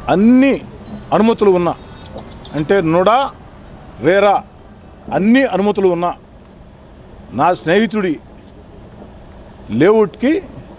అన్ని అనుమతులు ఉన్న అంటే నుడా రేరా అన్ని అనుమతులు ఉన్న నా స్నేహితుడి లేఅవుట్కి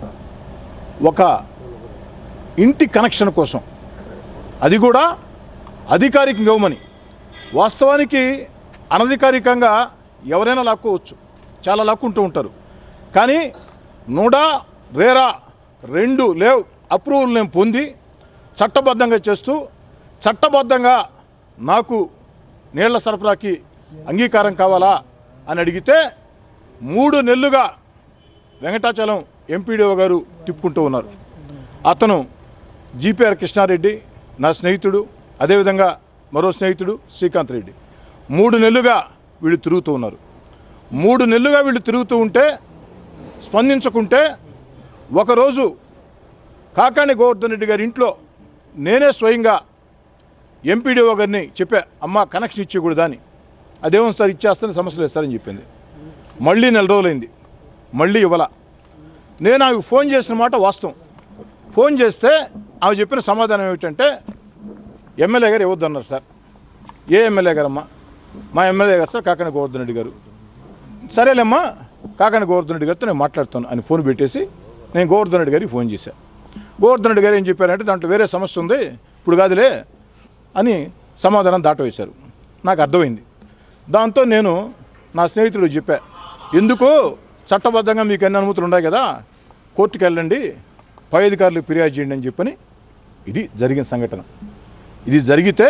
ఒక ఇంటి కనెక్షన్ కోసం అది కూడా అధికారికంగా ఇవ్వమని వాస్తవానికి అనధికారికంగా ఎవరైనా లాక్కోవచ్చు చాలా లాక్కుంటూ ఉంటారు కానీ నూడా రేరా రెండు లేవ్ అప్రూవల్ నేను పొంది చట్టబద్ధంగా చేస్తూ చట్టబద్ధంగా నాకు నీళ్ల సరఫరాకి అంగీకారం కావాలా అని అడిగితే మూడు నెలలుగా వెంకటాచలం ఎంపీడీఓ గారు తిప్పుకుంటూ ఉన్నారు అతను జీపీఆర్ కృష్ణారెడ్డి నా స్నేహితుడు అదేవిధంగా మరో స్నేహితుడు శ్రీకాంత్ రెడ్డి మూడు నెలలుగా వీళ్ళు తిరుగుతూ ఉన్నారు మూడు నెలలుగా వీళ్ళు తిరుగుతూ ఉంటే స్పందించకుంటే ఒకరోజు కాకాణి గోవర్ధన్ రెడ్డి గారి ఇంట్లో నేనే స్వయంగా ఎంపీడీఓ గారిని చెప్పా అమ్మ కనెక్షన్ ఇచ్చేయకూడదా అని అదేమో సార్ ఇచ్చేస్తాను సమస్య లేదు సార్ అని చెప్పింది మళ్ళీ నెల రోజులైంది మళ్ళీ ఇవ్వాల నేను ఆమెకు ఫోన్ చేసిన మాట వాస్తవం ఫోన్ చేస్తే ఆమె చెప్పిన సమాధానం ఏమిటంటే ఎమ్మెల్యే గారు ఇవ్వద్దన్నారు సార్ ఏ ఎమ్మెల్యే గారమ్మా మా ఎమ్మెల్యే గారు సార్ కాకాని గోవర్ధన్ రెడ్డి గారు సరేలేమ్మా కాకాని గోవర్ధన్ రెడ్డి గారితో నేను మాట్లాడుతాను అని ఫోన్ పెట్టేసి నేను గోవర్ధన్ రెడ్డి గారికి ఫోన్ చేశాను గోవర్ధన్ రెడ్డి గారు ఏం చెప్పారంటే దాంట్లో వేరే సమస్య ఉంది ఇప్పుడు కాదులే అని సమాధానం దాటవేశారు నాకు అర్థమైంది దాంతో నేను నా స్నేహితుడు చెప్పా ఎందుకు చట్టబద్ధంగా మీకు అన్ని అనుమతులు ఉన్నాయి కదా కోర్టుకు వెళ్ళండి పై అధికారులకు ఫిర్యాదు చేయండి అని చెప్పని ఇది జరిగిన సంఘటన ఇది జరిగితే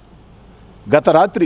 గత రాత్రి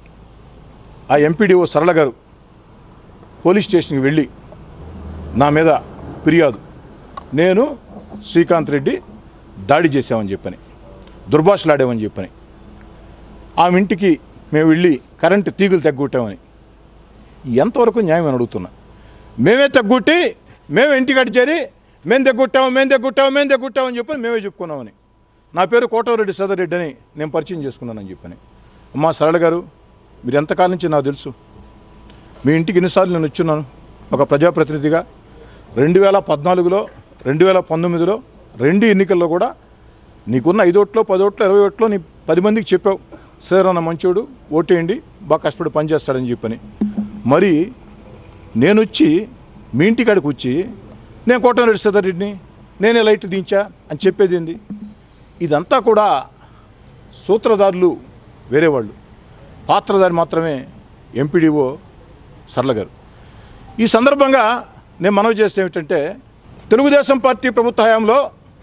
ఆ ఎంపీడీఓ సరళ గారు పోలీస్ స్టేషన్కి వెళ్ళి నా మీద ఫిర్యాదు నేను శ్రీకాంత్ రెడ్డి దాడి చేశామని చెప్పని దుర్భాషలాడామని చెప్పని ఆమె ఇంటికి మేము వెళ్ళి కరెంటు తీగులు తగ్గొట్టామని ఎంతవరకు న్యాయం అని అడుగుతున్నా మేమే తగ్గొట్టి మేమే ఇంటికి చేరి మేము దగ్గొట్టాము మేము దగ్గొట్టాము మేము దగ్గొట్టామని చెప్పని మేమే చెప్పుకున్నామని నా పేరు కోటవరెడ్డి సదరెడ్డి అని నేను పరిచయం చేసుకున్నానని చెప్పని అమ్మా సరళ గారు మీరు ఎంతకాలం నుంచి నాకు తెలుసు మీ ఇంటికి ఎన్నిసార్లు నేను వచ్చున్నాను ఒక ప్రజాప్రతినిధిగా రెండు వేల పద్నాలుగులో రెండు వేల పంతొమ్మిదిలో రెండు ఎన్నికల్లో కూడా నీకున్న ఐదోట్లో పదోట్లో ఇరవై ఓట్లో నీ పది మందికి చెప్పావు సార్ అన్న మంచోడు ఓటేయండి బాగా కష్టపడి పనిచేస్తాడని చెప్పని మరి నేను వచ్చి మీ ఇంటికాడికి వచ్చి నేను కోటమిరెడ్డి సదరెడ్డిని నేనే లైట్ దించా అని చెప్పేది ఏంది ఇదంతా కూడా సూత్రధారులు వేరే వాళ్ళు పాత్రధారి మాత్రమే ఎంపీడీఓ సరళ గారు ఈ సందర్భంగా నేను మనవి చేస్తే ఏమిటంటే తెలుగుదేశం పార్టీ ప్రభుత్వ హయాంలో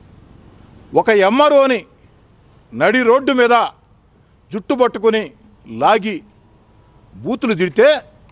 ఒక ఎంఆర్ఓని నడి రోడ్డు మీద జుట్టు పట్టుకొని లాగి బూతులు తిడితే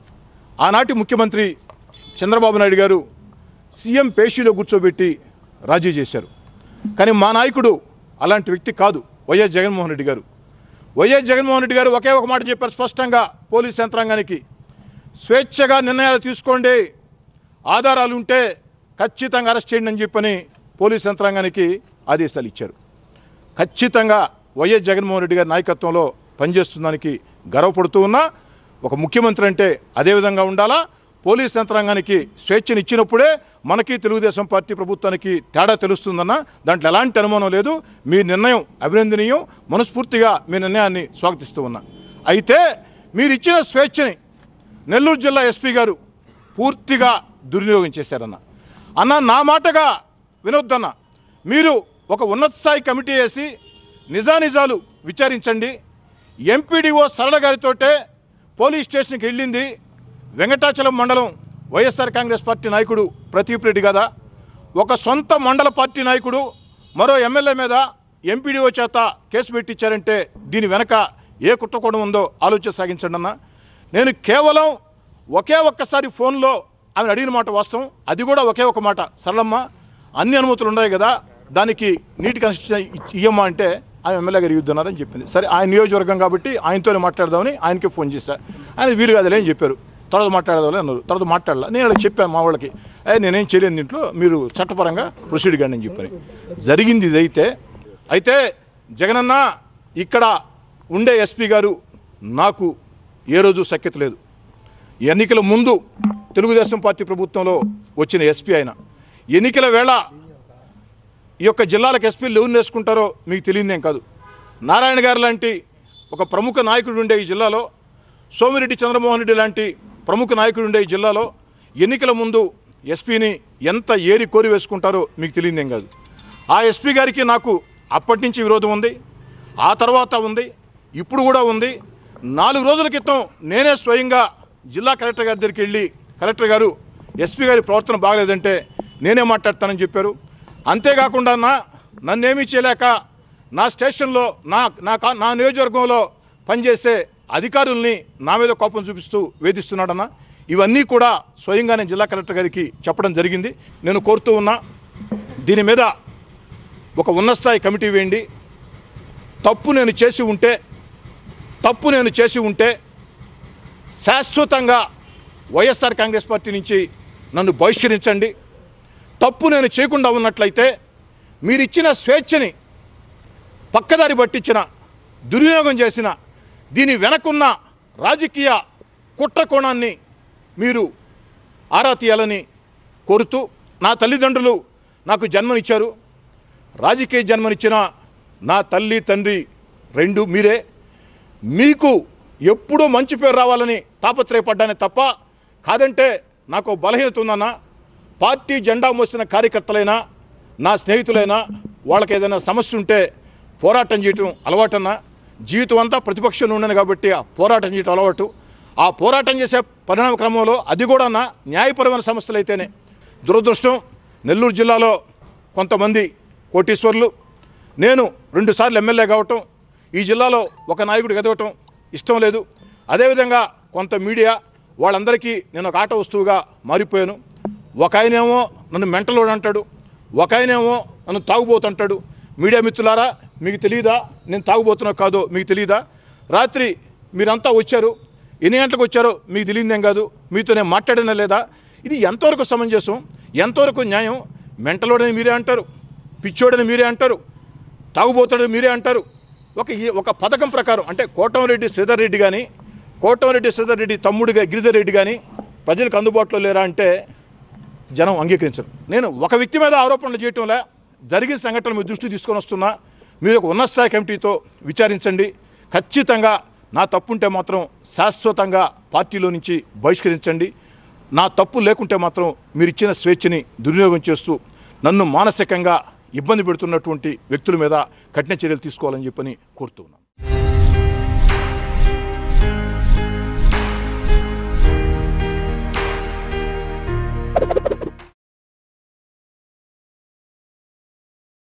ఆనాటి ముఖ్యమంత్రి చంద్రబాబు నాయుడు గారు సీఎం పేషీలో కూర్చోబెట్టి రాజీ చేశారు కానీ మా నాయకుడు అలాంటి వ్యక్తి కాదు వైఎస్ జగన్మోహన్ రెడ్డి గారు వైఎస్ జగన్మోహన్ రెడ్డి గారు ఒకే ఒక మాట చెప్పారు స్పష్టంగా పోలీస్ యంత్రాంగానికి స్వేచ్ఛగా నిర్ణయాలు తీసుకోండి ఆధారాలు ఉంటే ఖచ్చితంగా అరెస్ట్ చేయండి అని చెప్పని పోలీస్ యంత్రాంగానికి ఆదేశాలు ఇచ్చారు ఖచ్చితంగా వైఎస్ జగన్మోహన్ రెడ్డి గారి నాయకత్వంలో పనిచేస్తుందానికి గర్వపడుతూ ఉన్నా ఒక ముఖ్యమంత్రి అంటే అదే విధంగా ఉండాలా పోలీస్ యంత్రాంగానికి స్వేచ్ఛను ఇచ్చినప్పుడే మనకి తెలుగుదేశం పార్టీ ప్రభుత్వానికి తేడా తెలుస్తుందన్న దాంట్లో ఎలాంటి అనుమానం లేదు మీ నిర్ణయం అభినందనీయం మనస్ఫూర్తిగా మీ నిర్ణయాన్ని స్వాగతిస్తూ ఉన్నా అయితే మీరు ఇచ్చిన స్వేచ్ఛని నెల్లూరు జిల్లా ఎస్పీ గారు పూర్తిగా దుర్వినియోగం చేశారన్న అన్న నా మాటగా వినొద్దన్న మీరు ఒక ఉన్నత స్థాయి కమిటీ వేసి నిజానిజాలు విచారించండి ఎంపీడీఓ సరళ గారితోటే పోలీస్ స్టేషన్కి వెళ్ళింది వెంకటాచలం మండలం వైఎస్ఆర్ కాంగ్రెస్ పార్టీ నాయకుడు ప్రదీప్ రెడ్డి కదా ఒక సొంత మండల పార్టీ నాయకుడు మరో ఎమ్మెల్యే మీద ఎంపీడీఓ చేత కేసు పెట్టించారంటే దీని వెనక ఏ కుట్రకోణం ఉందో ఆలోచన సాగించండి అన్న నేను కేవలం ఒకే ఒక్కసారి ఫోన్లో ఆమె అడిగిన మాట వాస్తవం అది కూడా ఒకే ఒక మాట సరళమ్మ అన్ని అనుమతులు ఉన్నాయి కదా దానికి నీటి కనెక్షన్ ఇచ్చి- ఇయ్యమ్మా అంటే ఆమె ఎమ్మెల్యే గారు ఇవ్వద్దన్నారని చెప్పింది సరే ఆయన నియోజకవర్గం కాబట్టి ఆయనతోనే మాట్లాడదామని ఆయనకే ఫోన్ చేశా ఆయన వీలు కాదులే అని చెప్పారు తర్వాత మాట్లాడదాం అన్నారు తర్వాత మాట్లాడాల నేను అలా చెప్పాను మా వాళ్ళకి ఏ నేనేం చేయలేను దీంట్లో మీరు చట్టపరంగా ప్రొసీడ్ కానీ అని చెప్పని జరిగింది ఇదైతే అయితే జగనన్న ఇక్కడ ఉండే ఎస్పీ గారు నాకు ఏ రోజు సఖ్యత లేదు ఎన్నికల ముందు తెలుగుదేశం పార్టీ ప్రభుత్వంలో వచ్చిన ఎస్పీ ఆయన ఎన్నికల వేళ ఈ యొక్క జిల్లాలకు ఎస్పీలు ఎవరు వేసుకుంటారో మీకు తెలియదేం కాదు నారాయణ గారు లాంటి ఒక ప్రముఖ నాయకుడు ఉండే ఈ జిల్లాలో సోమిరెడ్డి చంద్రమోహన్ రెడ్డి లాంటి ప్రముఖ నాయకుడు ఉండే ఈ జిల్లాలో ఎన్నికల ముందు ఎస్పీని ఎంత ఏరి కోరి వేసుకుంటారో మీకు తెలియదేం కాదు ఆ ఎస్పీ గారికి నాకు అప్పటి నుంచి విరోధం ఉంది ఆ తర్వాత ఉంది ఇప్పుడు కూడా ఉంది నాలుగు రోజుల క్రితం నేనే స్వయంగా జిల్లా కలెక్టర్ గారి దగ్గరికి వెళ్ళి కలెక్టర్ గారు ఎస్పీ గారి ప్రవర్తన బాగలేదంటే నేనే మాట్లాడతానని చెప్పారు అంతేకాకుండా నా నన్నేమీ చేయలేక నా స్టేషన్లో నా నా కా- నా నియోజకవర్గంలో పనిచేసే అధికారుల్ని నా మీద కోపం చూపిస్తూ వేధిస్తున్నాడన్న ఇవన్నీ కూడా స్వయంగా నేను జిల్లా కలెక్టర్ గారికి చెప్పడం జరిగింది నేను కోరుతూ ఉన్నా దీని మీద ఒక ఉన్నతస్థాయి కమిటీ వేయండి తప్పు నేను చేసి ఉంటే తప్పు నేను చేసి ఉంటే శాశ్వతంగా వైఎస్ఆర్ కాంగ్రెస్ పార్టీ నుంచి నన్ను బహిష్కరించండి తప్పు నేను చేయకుండా ఉన్నట్లయితే మీరిచ్చిన స్వేచ్ఛని పక్కదారి పట్టించిన దుర్వినియోగం చేసిన దీని వెనకున్న రాజకీయ కుట్ర కోణాన్ని మీరు ఆరా తీయాలని కోరుతూ నా తల్లిదండ్రులు నాకు జన్మనిచ్చారు రాజకీయ జన్మనిచ్చిన నా తల్లి తండ్రి రెండు మీరే మీకు ఎప్పుడూ మంచి పేరు రావాలని తాపత్రయపడ్డానే తప్ప కాదంటే నాకు బలహీనత ఉందన్న పార్టీ జెండా మోసిన కార్యకర్తలైనా నా స్నేహితులైనా వాళ్ళకి ఏదైనా సమస్య ఉంటే పోరాటం చేయటం అలవాటన్నా జీవితం అంతా ప్రతిపక్షంలో ఉన్నాను కాబట్టి ఆ పోరాటం చేయటం అలవాటు ఆ పోరాటం చేసే పరిణామ క్రమంలో అది కూడా నా న్యాయపరమైన సమస్యలు అయితేనే దురదృష్టం నెల్లూరు జిల్లాలో కొంతమంది కోటీశ్వర్లు నేను రెండుసార్లు ఎమ్మెల్యే కావటం ఈ జిల్లాలో ఒక నాయకుడు ఎదగటం ఇష్టం లేదు అదేవిధంగా కొంత మీడియా వాళ్ళందరికీ నేను ఒక ఆట వస్తువుగా మారిపోయాను ఒక ఆయనేమో నన్ను మెంటలోడు అంటాడు ఒక ఆయనేమో నన్ను తాగుబోతుంటాడు మీడియా మిత్రులారా మీకు తెలియదా నేను తాగుబోతున్నా కాదో మీకు తెలియదా రాత్రి మీరంతా వచ్చారు ఎన్ని గంటలకు వచ్చారో మీకు తెలియదేం కాదు మీతో నేను మాట్లాడినా లేదా ఇది ఎంతవరకు సమంజసం ఎంతవరకు న్యాయం మెంటలోడని మీరే అంటారు పిచ్చోడని మీరే అంటారు తాగుబోతాడని మీరే అంటారు ఒక ఈ- ఒక పథకం ప్రకారం అంటే కోటంరెడ్డి శ్రీధర్ రెడ్డి కానీ కోటంరెడ్డి శ్రీధర్ రెడ్డి తమ్ముడిగా గిరిధర్ రెడ్డి కానీ ప్రజలకు అందుబాటులో లేరా అంటే జనం అంగీకరించరు నేను ఒక వ్యక్తి మీద ఆరోపణలు చేయటంలే జరిగిన సంఘటనలు మీ దృష్టి తీసుకొని వస్తున్నా మీరు ఒక ఉన్నత స్థాయి కమిటీతో విచారించండి ఖచ్చితంగా నా తప్పు ఉంటే మాత్రం శాశ్వతంగా పార్టీలో నుంచి బహిష్కరించండి నా తప్పు లేకుంటే మాత్రం మీరు ఇచ్చిన స్వేచ్ఛని దుర్వినియోగం చేస్తూ నన్ను మానసికంగా ఇబ్బంది పెడుతున్నటువంటి వ్యక్తుల మీద కఠిన చర్యలు తీసుకోవాలని చెప్పని కోరుతూ ఉన్నాను